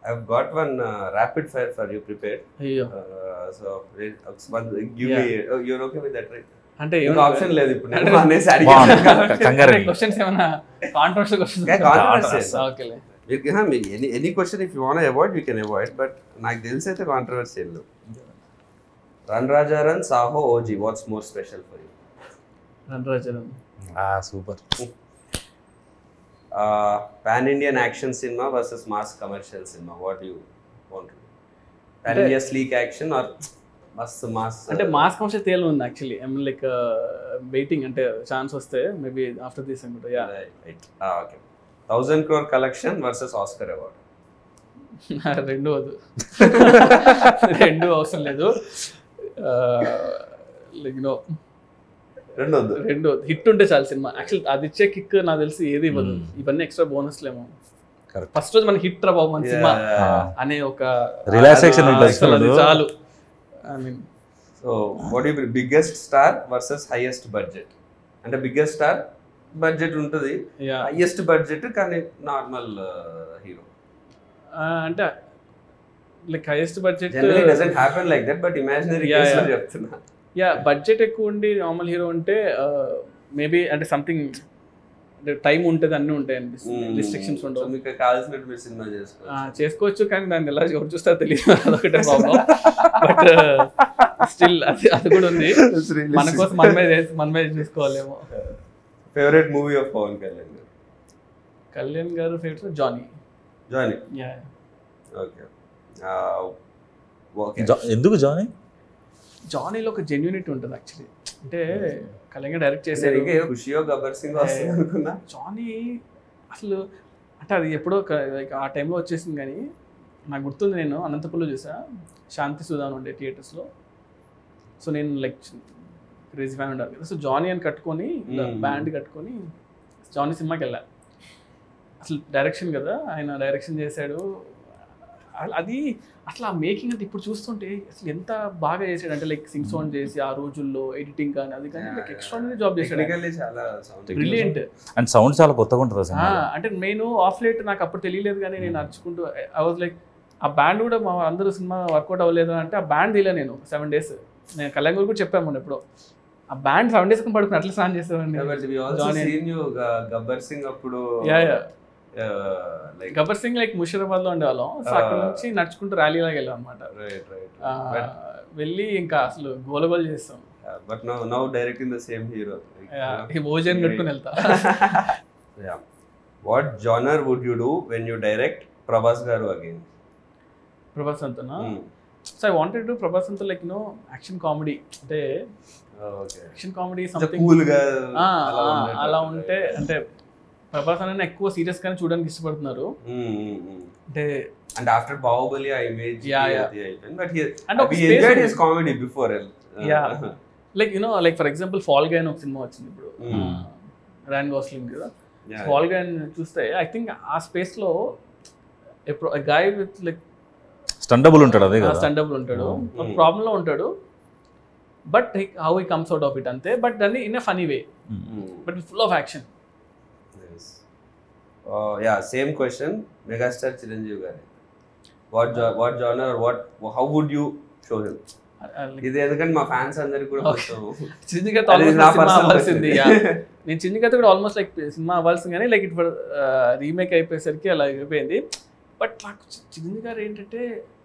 I've got one uh, rapid fire for you prepared. అయ్యో Uh, so uh, one, give Yeah. me. Oh, you're okay with that, right? అంటే ఇంకా option లేదు ఇప్పుడు నేను అనేసి బాగుంది. అడిగాను కంగారండి. క్వశ్చన్స్ ఏమైనా కాంట్రవర్షియల్ క్వశ్చన్స్ Yeah, controversial. ఓకేలే మీరు any any question if you want avoid you can avoid but నాకు తెలిసి అయితే controversy run Raja run Saaho OG what's more special for you రణరాజన్ super pan Indian action cinema versus mass commercial cinema what you want pan India sleek action or మస్త్ mass అంటే mass commercial తేలి ఉంది actually I mean like waiting అంటే chance వస్తే maybe after this అనుకుంటా yeah okay thousand crore collection versus Oscar award రెండు వద్దు రెండు అవసరం లేదు లైక్ నో రెండు వద్దు రెండు హిట్ ఉంటే చాలు సినిమా యాక్చువల్ అది ఇచ్చే కిక్ నాకు తెలిసి ఏది ఇవ్వదు Hmm. ఇవన్నీ ఎక్స్ట్రా బోనస్లేమో Correct. ఫస్ట్ రోజు మన హిట్ రా బాబు మన సినిమా Yeah. అనే ఒక రిలాక్సేషన్ ఆ, ఉంటుంది అసలు అది చూడు. చాలు I mean so what you biggest star versus highest budget అంటే బిగ్గెస్ట్ స్టార్ బడ్జెట్ ఉంటుంది యా హైయెస్ట్ బడ్జెట్ కానీ నార్మల్ హీరో అంటే like highest budget generally doesn't happen like that but imaginary Yeah, case లో yeah. చెప్తున్నా yeah budget ఎక్కువ ఉండి normal hero ఉంటే maybe అంటే సంథింగ్ టైం ఉంటుంది అన్నీ ఉంటాయి అనిపిస్తుంది రిస్ట్రిక్షన్స్ సో ఉండవు మీకు కావాల్సినట్టు మీరు సినిమా ఆ, చేసుకోవచ్చు చేసుకోవచ్చు కానీ దాన్ని ఎలా ఎవరు చూస్తారో తెలియదు అదొకటే ప్రాబ్లం బట్ స్టిల్ అది అది కూడా ఉంది మన కోసం మన మీద చేసి- మన మీద చూసుకోవాలేమో favourite movie of Pawan Kalyan గారు కళ్యాణ్ గారు favourite Johnny Johnny yeah okay okay జా- ఎందుకు జానీ జానీలో ఒక జెన్యూనిటీ ఉంటుంది యాక్చువల్లీ అంటే కళ్యాణ్ గారు డైరెక్ట్ చేశారు సరిగ్గా ఖుషియో గబ్బర్ సింగ్ వస్తుంది అనుకున్నా జానీ అసలు అంటే అది ఎప్పుడో క- like ఆ టైంలో వచ్చేసింది కానీ నాకు గుర్తుంది నేను అనంతపురంలో చూసా శాంతి సుధా అని ఉండే థియేటర్స్లో సో నేను లైక్ క్రేజీ ఫ్యాన్ ఉండాలి కదా సో జానీ అని కట్టుకొని Hmm. బ్యాండ్ కట్టుకొని జానీ సినిమాకి వెళ్ళా అసలు డైరెక్షన్ కదా ఆయన డైరెక్షన్ చేశాడు అ- అది అసలు ఆ మేకింగ్ అంటే ఇప్పుడు చూస్తుంటే అసలు ఎంత బాగా చేశాడు అంటే లైక్ సింగ్ సౌండ్ చేసి ఆ రోజుల్లో ఎడిటింగ్ కానీ అది కానీ లైక్ ఎక్స్ట్రాడినరీ జాబ్ చేశాడు టెక్నికల్లీ చాలా సౌండ్ బ్రిలియంట్ అండ్ సౌండ్ చాలా కొత్తగా ఉంటుంది ఆ, సినిమా అంటే నేను ఆఫ్ లైట్ నాకు అప్పుడు తెలియలేదు కానీ నేను నడుచుకుంటూ I was like ah band కూడా మా అందరూ సినిమా వర్కౌట్ అవ్వలేదు అంటే ఆ బ్యాండ్ తీయలే నేను సెవెన్ డేస్ నేను కళ్యాణ్ గారు కూడా చెప్పాను మొన్న ఎప్పుడో ఆ బ్యాండ్ సెవెన్ డేస్ పడుకుని అట్లా స్నాన్ చేసేవాడిని but we also Johnny. Seen you Gabbar Singh అప్పుడు yeah yeah like Gabbar Singh like Musheerabad లో ఉండేవాళ్ళం సో అక్కడ నుంచి నడుచుకుంటూ ర్యాలీ లాగా వెళ్ళాం అనమాట రైట్ రైట్ వెళ్ళి ఇంకా అసలు గోలగోలు చేస్తాం but now now directing the same hero ఈ భోజనం కట్టుకుని వెళ్తా yeah what genre would you do when you direct Prabhas garu again Prabhas అంతనా so I wanted to Prabhas అంతా లైక్ నో యాక్షన్ కామెడీ అంటే okay action comedy something cool గా ఆ, అలా ఆ, ఉండేటట్టు. అలా ఉంటే అంటే ప్రభాస్ అనే ఎక్కువ సీరియస్ గానే చూడడానికి ఇష్టపడుతున్నారు Mm, mm, mm. అంటే And after Bahubali, I made Yeah, yeah. అయిపోయింది బట్ హియర్ అంటే ఒక we space enjoyed ఉంది. his comedy before Yeah. Like you know like for example fall గా అని ఒక సినిమా వచ్చింది ఇప్పుడు Mm. ర్యాన్ గోస్లింగ్ కదా Yeah, ఫాల్ గా చూస్తే ఐ థింక్ ఆ స్పేస్ లో గాయ విత్ లైక్ స్టండబుల్ ఉంటాడు అదే కదా స్టాండబుల్ ఉంటాడు Mm. ఒక ప్రాబ్లం లో ఉంటాడు but how he comes out of it అంతే బట్ దాన్ని in a funny way Mm. But full of action Yes. Uh, yeah, same question. Megastar Chiranjeev గారి what what genre what how would you show him ఇది ఎందుకంటే మా fans అందరికి కూడా కొంచెం చిన్నగత అది ఆల్మోస్ట్ నా సినిమా personal అవ్వాల్సింది question. yeah. నేను చిన్నగత కూడా ఆల్మోస్ట్ లైక్ సినిమా అవ్వాల్సింది కానీ లైక్ ఇప్పుడు రీమేక్ అయిపోయేసరికి అలా అయిపోయింది బట్ నాకు చిరంజీవి గారు ఏంటంటే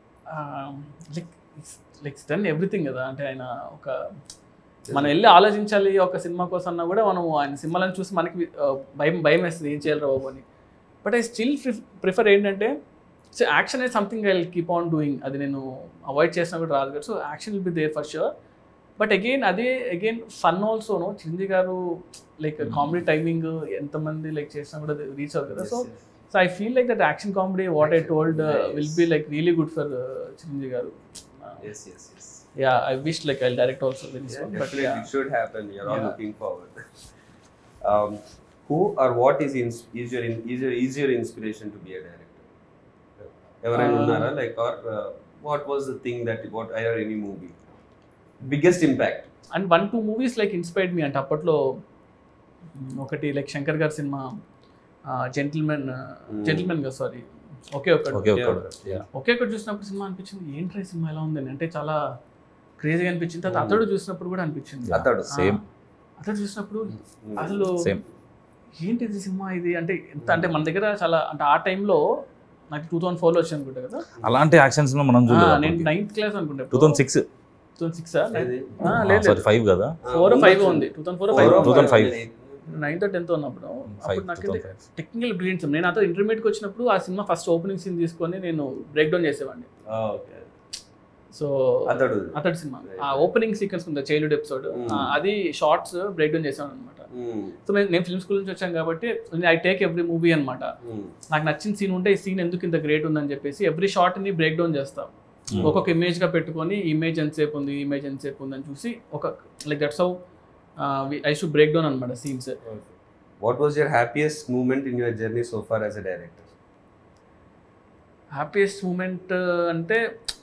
లైక్ లైక్ డన్ ఎవ్రీథింగ్ కదా అంటే ఆయన ఒక మనం వెళ్ళి ఆలోచించాలి ఒక సినిమా కోసం అన్నా కూడా మనం ఆయన సినిమాలను చూసి మనకి ఆ, భయం భయం వేస్తుంది ఏం చేయాలి బాబు అని బట్ ఐ స్టిల్ ప్రిఫర్ ఏంటంటే సో యాక్షన్ అనేది something I keep on doing అది నేను అవాయిడ్ చేసినా కూడా రాదు కదా so action will be there for sure but again అదే అగైన్ ఫన్ ఆల్సోను Chiranjeevi garu like comedy timing ఎంతమంది లైక్ చేసినా కూడా రీచ్ అవ్వదు కదా so so I feel like that action comedy what I told will be like really good for Chiranjeevi garu yes yes yes yeah I wish like I direct also very soon but Definitely, it should happen. You're all Yeah. looking forward. um, who or what is ins- is your in- is your is your inspiration to be a director? ఎవరైనా Uh, ఉన్నారా like or what was the thing that what I or any movie biggest impact and one two movies like inspired me అంటే అప్పట్లో మ్, ఒకటి లైక్ శంకర్ గారి సినిమా gentleman gentleman గా sorry okay Okkadu okay okay ఒకే ఒకటి చూసినప్పుడు సినిమా అనిపించింది ఏంట్రా ఈ సినిమా ఎలా ఉందని అంటే చాలా క్రేజీగా అనిపించింది తర్వాత అతడు చూసినప్పుడు కూడా అనిపించింది అతడు సేమ్ ఆ, అతడు చూసినప్పుడు అసలు సేమ్ ఏంటి ఇది సినిమా ఇది అంటే ఎంత అంటే మన దగ్గర చాలా అంటే ఆ టైంలో నాకు టూ థౌసండ్ ఫోర్లో వచ్చి అనుకుంటా కదా అలాంటి యాక్షన్స్ లో మనం ఆ, నేను చూడలేదు నైన్త్ క్లాస్ అనుకుంటా two thousand six two thousand six ఏది? లేదు సారీ ఫైవ్ కదా ఫోర్ ఫైవ్ ఉంది two thousand four five Four or 2005. five. Ninth tenth ఉన్నప్పుడు ఫైవ్ అప్పుడు నాకు two thousand five technical brilliance నేను అతను ఇంటర్మీడియట్కి వచ్చినప్పుడు ఆ సినిమా ఫస్ట్ ఓపెనింగ్ సీన్ తీసుకొని నేను బ్రేక్ డౌన్ చేసేవాడిని ఆ, okay. సో అతడు అతడి సినిమా ఆ ఓపెనింగ్ సీక్వెన్స్ ఉంది చైల్డ్హుడ్ ఎపిసోడ్ Mm. అది షార్ట్స్ బ్రేక్ డౌన్ చేసాను అనమాట ఉమ్, సో నేను నేను ఫిల్మ్ స్కూల్ నుంచి వచ్చాను కాబట్టి ఐ టేక్ ఎవ్రీ మూవీ అనమాట ఉమ్, నాకు నచ్చిన సీన్ ఉంటే ఈ సీన్ ఎందుకు ఇంత గ్రేట్ ఉందని చెప్పేసి ఎవ్రీ షార్ట్ ని బ్రేక్ డౌన్ చేస్తాం Hmm. ఒక్కొక్క ఇమేజ్ గా పెట్టుకొని ఇమేజ్ ఎంతసేపు ఉంది ఇమేజ్ ఎంతసేపు ఉంది అని చూసి ఒక like that's how I should break down అనమాట scenes what was your happiest moment in your journey so far as a director happiest moment అంటే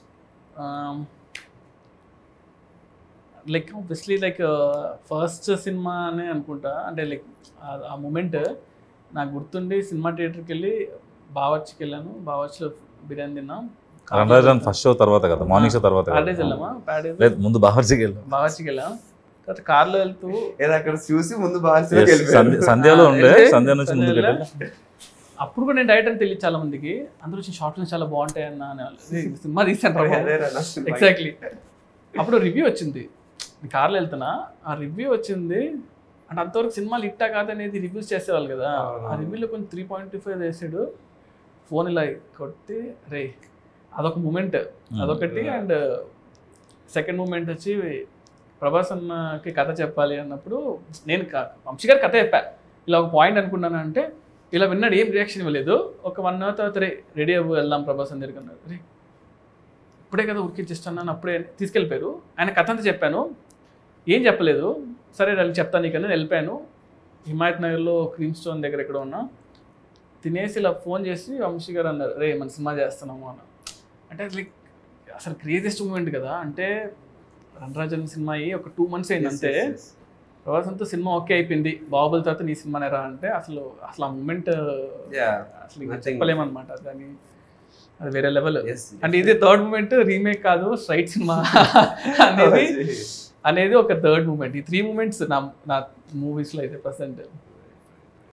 లైక్ ఆబ్వియస్లీ లైక్ ఫస్ట్ సినిమా అనే అనుకుంటా అంటే లైక్ ఆ మూమెంట్ నాకు గుర్తుండి సినిమా థియేటర్కి వెళ్ళి బావర్చికి వెళ్ళాను బావర్చిలో బిర్యానీ తిన్నాం రణరాజన్ ఫస్ట్ షో తర్వాత కదా మార్నింగ్ షో తర్వాత ప్యాడేజ్ కదా వెళ్ళామా ప్యాడేజ్ లేదు ముందు బావర్చికి వెళ్ళాం బావర్చికి వెళ్ళాం తర్వాత కార్లో వెళ్తూ ఏదో అక్కడ చూసి ముందు బాగా Yes, సంధ్య- సంధ్యలో ఆ, ఉండే వెళ్ళి సంధ్య నుంచి ముందుకు సంధ్యలో వెళ్ళాం అప్పుడు కూడా నేను డైరెక్టర్ తెలియదు చాలా మందికి అందరూ వచ్చి షార్ట్ ఫిల్మ్స్ చాలా బాగుంటాయి అన్న అనేవాళ్ళు. "ఏయ్, సినిమా తీసాను ఎగ్జాక్ట్లీ అప్పుడు రివ్యూ వచ్చింది కార్లో వెళ్తున్నా ఆ రివ్యూ వచ్చింది అంటే అంతవరకు సినిమాలు ఇట్టా కాదనేది రివ్యూస్ చేసేవాళ్ళు కదా ఆ అవునవును. రివ్యూలో కొంచెం త్రీ పాయింట్ టూ ఫైవ్ వేసాడు ఫోన్ ఇలా కొట్టి రే అదొక మూమెంట్ అదొకటి Yeah. అండ్ సెకండ్ మూమెంట్ వచ్చి ప్రభాస్ అన్నకి కథ చెప్పాలి అన్నప్పుడు నేను క- వంశీ గారి కథ చెప్పా ఇలా ఒక పాయింట్ అనుకున్నాను అంటే ఇలా విన్నాడు ఏం రియాక్షన్ ఇవ్వలేదు ఒక వన్ అవర్ తర్వాత రే రెడీ అవ్వు వెళ్దాం ప్రభాస్ అని దగ్గరికి అన్నారు రే ఇప్పుడే కదా ఉరికిచ్చిస్తున్నాను అప్పుడే తీసుకెళ్ళిపోయారు ఆయన కథ అంతా చెప్పాను ఏం చెప్పలేదు సరే వెళ్ళి చెప్తాను నీకని నేను వెళ్ళిపోయాను హిమాయత్ నగర్లో క్రీమ్ స్టోన్ దగ్గర ఎక్కడ ఉన్నా తినేసి ఇలా ఫోన్ చేసి వంశీ గారు అన్నారు రే మన సినిమా చేస్తున్నాము అన్న అంటే లైక్ అసలు క్రేజియస్ట్ మూమెంట్ కదా అంటే రణరాజన్ సినిమా అయ్యి ఒక టూ మంత్స్ అయింది అంతే ప్రభాస్ అంతా సినిమా ఓకే అయిపోయింది బాహుబలి తర్వాత నీ సినిమానే రా అంటే అసలు అసలు ఆ మూమెంట్ అసలు ఇంకా Nothing. చెప్పలేమన్నమాట దాని అది వేరే లెవెల్ అంటే ఇది థర్డ్ మూమెంట్ రీమేక్ కాదు స్ట్రైట్ సినిమా అనేది అనేది ఒక థర్డ్ మూమెంట్ ఈ త్రీ మూమెంట్స్ నా నా మూవీస్లో అయితే ప్రజెంట్